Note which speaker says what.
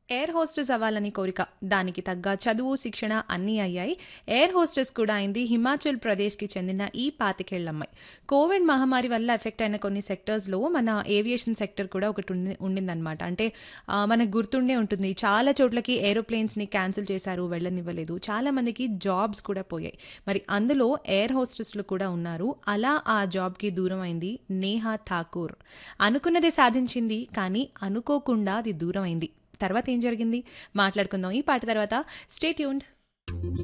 Speaker 1: air hostess అవ్వాలని కోరిక దానికి తగ్గ చదువు శిక్షణ అన్నీ అయ్యాయి ఎయిర్ హోస్టెస్ కూడా అయింది హిమాచల్ ప్రదేశ్కి చెందిన ఈ పాతికేళ్లమ్మాయి కోవిడ్ మహమ్మారి వల్ల ఎఫెక్ట్ అయిన కొన్ని సెక్టర్స్లో మన ఏవియేషన్ సెక్టర్ కూడా ఒకటి ఉండి ఉండిందనమాట అంటే ఆ, మనకు గుర్తుండే ఉంటుంది చాలా చోట్లకి ఏరోప్లేన్స్ని క్యాన్సిల్ చేశారు వెళ్ళనివ్వలేదు చాలా మందికి జాబ్స్ కూడా పోయాయి మరి అందులో ఎయిర్ హోస్టెస్లు కూడా ఉన్నారు అలా ఆ జాబ్కి దూరం అయింది నేహా ఠాకూర్ అనుకున్నదే సాధించింది కానీ అనుకోకుండా అది దూరం అయింది తర్వాత ఏం జరిగింది మాట్లాడుకుందాం ఈ పాట తర్వాత స్టే ట్యూన్డ్